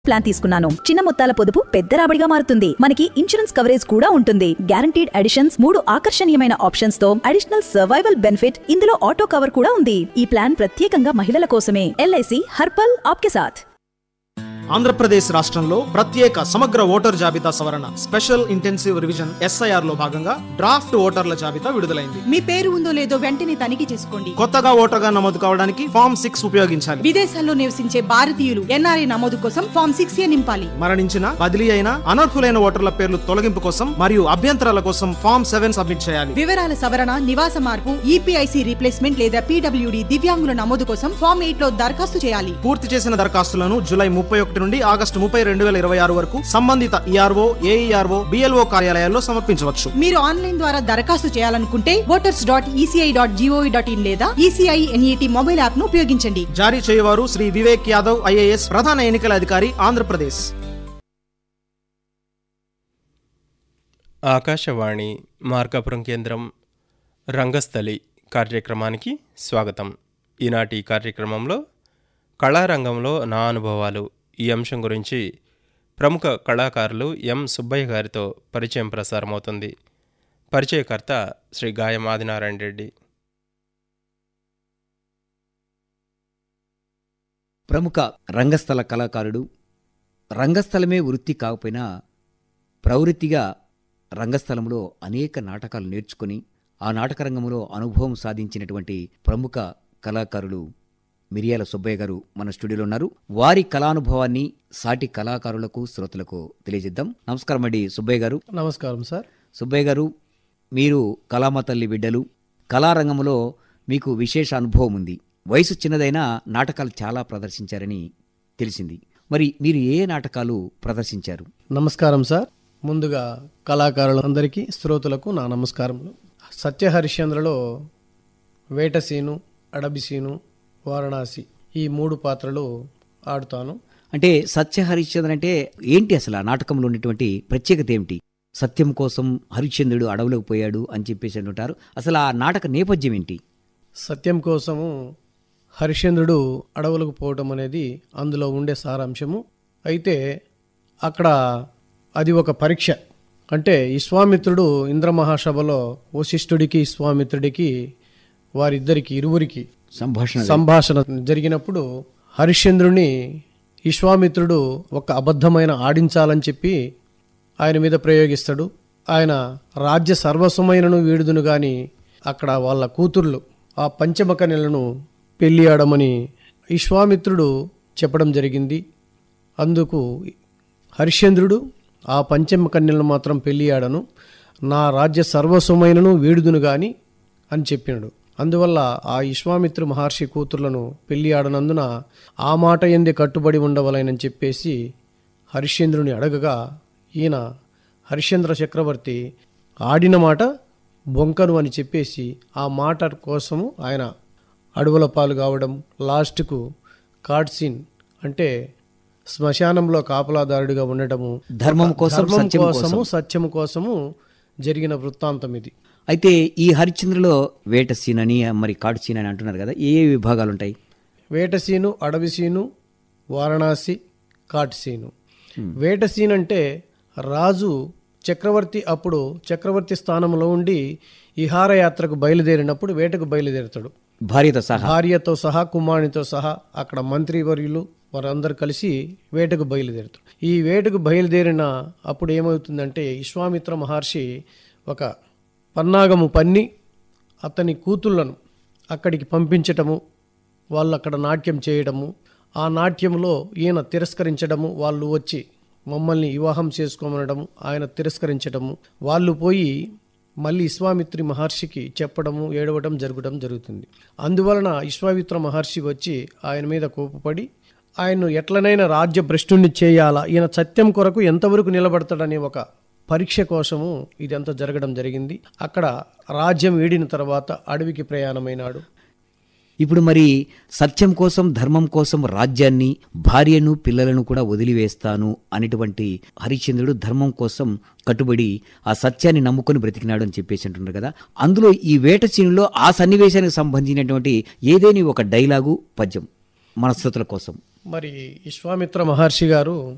plan తీసుకున్నాను చిన్న మొత్తాల పొదుపు పెద్ద రాబడిగా మారుతుంది మనకి ఇన్సూరెన్స్ కవరేజ్ కూడా ఉంటుంది గ్యారంటీడ్ అడిషన్స్ మూడు ఆకర్షణీయమైన ఆప్షన్స్ తో అడిషనల్ సర్వైవల్ బెనిఫిట్ ఇందులో ఆటో కవర్ కూడా ఉంది ఈ ప్లాన్ ప్రత్యేకంగా మహిళల కోసమే ఎల్ఐసి హర్పల్ ఆప్కే సాథ్ ఆంధ్రప్రదేశ్ రాష్ట్రంలో ప్రత్యేక సమగ్ర ఓటర్ జాబితా సవరణ స్పెషల్ ఇంటెన్సివ్ రివిజన్ ఎస్ఐఆర్ లో భాగంగా డ్రాఫ్ట్ ఓటర్ల జాబితా విడుదలైంది మీ పేరు ఉందో లేదో వెంటనే తనిఖీ చేసుకోండి కొత్తగా ఓటర్గా నమోదు కావడానికి ఫామ్ సిక్స్ ఉపయోగించాలి విదేశాల్లో నివసించే భారతీయులు ఎన్ఆర్ఐ నమోదు కోసం ఫామ్ సిక్స్ ఏ నింపాలి మరణించిన బదిలీ అయిన అనర్హులైన ఓటర్ల పేర్లు తొలగింపు కోసం మరియు అభ్యంతరాల కోసం ఫామ్ సెవెన్ సబ్మిట్ చేయాలి వివరాల సవరణ నివాస మార్పు ఈపీఐసి రీప్లేస్మెంట్ లేదా పీడబ్ల్యూడి దివ్యాంగుల నమోదు కోసం ఫామ్ ఎయిట్ లో దరఖాస్తు చేయాలి పూర్తి చేసిన దరఖాస్తులను జూలై ముప్పై ఒకటి నుండి ఆగస్టు ముప్పై రెండు వేల ఇరవై ఆరు వరకు సంబంధిత ఈఆర్ఓ ఏఈఆర్ఓ బిఎల్ఓ కార్యాలయాల్లో సమర్పించవచ్చు మీరు ఆన్లైన్ ద్వారా దరఖాస్తు చేయాలనుకుంటే voters dot ECI dot GOV dot in లేదా ఈసీఐ ఎన్ఈటి మొబైల్ యాప్ ను ఉపయోగించండి జారీ చేయవారు శ్రీ వివేక్ యాదవ్ ఐఏఎస్ ప్రధాన ఎన్నికల అధికారి ఆంధ్రప్రదేశ్ ఆకాశవాణి మార్కాపురం కేంద్రం రంగస్థలి కార్యక్రమానికి స్వాగతం ఈనాటి కార్యక్రమంలో కళారంగంలో నా అనుభవాలు ఈ అంశం గురించి ప్రముఖ కళాకారులు ఎం సుబ్బయ్య గారితో పరిచయం ప్రసారమవుతుంది పరిచయకర్త శ్రీ గాయం ఆదినారాయణ రెడ్డి ప్రముఖ రంగస్థల కళాకారుడు రంగస్థలమే వృత్తి కాకపోయినా ప్రవృత్తిగా రంగస్థలంలో అనేక నాటకాలు నేర్చుకుని ఆ నాటక రంగంలో అనుభవం సాధించినటువంటి ప్రముఖ కళాకారులు మిరియాల సుబ్బయ్య గారు మన స్టూడియోలో ఉన్నారు వారి కళానుభవాన్ని సాటి కళాకారులకు శ్రోతలకు తెలియజేద్దాం నమస్కారం అండి సుబ్బయ్య గారు నమస్కారం సార్ సుబ్బయ్య గారు మీరు కళామ తల్లి బిడ్డలు కళారంగంలో మీకు విశేష అనుభవం ఉంది వయసు చిన్నదైనా నాటకాలు చాలా ప్రదర్శించారని తెలిసింది మరి మీరు ఏ నాటకాలు ప్రదర్శించారు నమస్కారం సార్ ముందుగా కళాకారులందరికీ శ్రోతలకు నా నమస్కారములు సత్య హరిశ్చంద్రలో వేటసీను అడబిసీను వారణాసి ఈ మూడు పాత్రలు ఆడుతాను అంటే సత్య హరిశ్చంద్ర అంటే ఏంటి అసలు ఆ నాటకంలో ఉన్నటువంటి ప్రత్యేకత ఏమిటి సత్యం కోసం హరిశ్చంద్రుడు అడవులోకి పోయాడు అని చెప్పేసి అంటుంటారు అసలు ఆ నాటక నేపథ్యం ఏంటి సత్యం కోసము హరిశ్చంద్రుడు అడవులకు పోవటం అనేది అందులో ఉండే సారాంశము అయితే అక్కడ అది ఒక పరీక్ష అంటే విశ్వామిత్రుడు ఇంద్రమహాసభలో వశిష్ఠుడికి విశ్వామిత్రుడికి వారిద్దరికి ఇరువురికి సంభాషణ సంభాషణ జరిగినప్పుడు హరిశ్చంద్రుని విశ్వామిత్రుడు ఒక అబద్ధమైన ఆడించాలని చెప్పి ఆయన మీద ప్రయోగిస్తాడు ఆయన రాజ్య సర్వస్వమైనను వీడుదును గాని అక్కడ వాళ్ళ కూతుర్లు ఆ పంచమకన్యలను పెళ్లి ఆడమని విశ్వామిత్రుడు చెప్పడం జరిగింది అందుకు హరిశ్చంద్రుడు ఆ పంచమకన్యలను మాత్రం పెళ్లి ఆడను నా రాజ్య సర్వస్వమైనను వీడుదును గాని అని చెప్పినాడు అందువల్ల ఆ విశ్వామిత్రు మహర్షి కూతుర్లను పెళ్లి ఆడనందున ఆ మాట ఎందే కట్టుబడి ఉండవలనని చెప్పేసి హరిశ్చంద్రుని అడగగా ఈయన హరిశ్చంద్ర చక్రవర్తి ఆడిన మాట బొంకను అని చెప్పేసి ఆ మాట కోసము ఆయన అడవుల పాలు కావడం లాస్ట్కు కార్డ్సీన్ అంటే శ్మశానంలో కాపలాదారుడిగా ఉండటము ధర్మం కోసం ధర్మం సత్యం కోసము కోసం సత్యము కోసము జరిగిన వృత్తాంతం ఇది అయితే ఈ హరిశ్చంద్రలో వేట సీన్ అని మరి కాడు సీన్ అని అంటున్నారు కదా ఏ ఏ విభాగాలు ఉంటాయి వేటసీను అడవిసీను వారణాసి కాట్సీను వేటసీన్ అంటే రాజు చక్రవర్తి అప్పుడు చక్రవర్తి స్థానంలో ఉండి విహారయాత్రకు బయలుదేరినప్పుడు వేటకు బయలుదేరుతాడు భార్యతో సహా భార్యతో సహా కుమారునితో సహా అక్కడ మంత్రివర్యులు వారందరూ కలిసి వేటకు బయలుదేరుతారు ఈ వేటకు బయలుదేరిన అప్పుడు ఏమవుతుందంటే విశ్వామిత్ర మహర్షి ఒక పన్నాగము పన్ని అతని కూతుళ్లను అక్కడికి పంపించటము వాళ్ళు అక్కడ నాట్యం చేయడము ఆ నాట్యంలో ఈయన తిరస్కరించడము వాళ్ళు వచ్చి మమ్మల్ని వివాహం చేసుకోమనడము ఆయన తిరస్కరించడము వాళ్ళు పోయి మళ్ళీ విశ్వామిత్రి మహర్షికి చెప్పడము ఏడవడం జరగడం జరుగుతుంది అందువలన విశ్వామిత్ర మహర్షి వచ్చి ఆయన మీద కోపపడి ఆయన్ను ఎట్లనైనా రాజ్య భ్రష్టుణ్ణి చేయాలా ఈయన సత్యం కొరకు ఎంతవరకు నిలబడతాడనే ఒక పరీక్ష కోసము ఇదంతా జరగడం జరిగింది అక్కడ రాజ్యం వీడిన తర్వాత అడవికి ప్రయాణమైనాడు ఇప్పుడు మరి సత్యం కోసం ధర్మం కోసం రాజ్యాన్ని భార్యను పిల్లలను కూడా వదిలివేస్తాను అనేటువంటి హరిశ్చంద్రుడు ధర్మం కోసం కట్టుబడి ఆ సత్యాన్ని నమ్ముకొని బ్రతికినాడు అని చెప్పేసి అంటున్నారు కదా అందులో ఈ వేట సీనులో ఆ సన్నివేశానికి సంబంధించినటువంటి ఏదేని ఒక డైలాగు పద్యం మన శ్రోతల కోసం మరి విశ్వామిత్ర మహర్షి గారు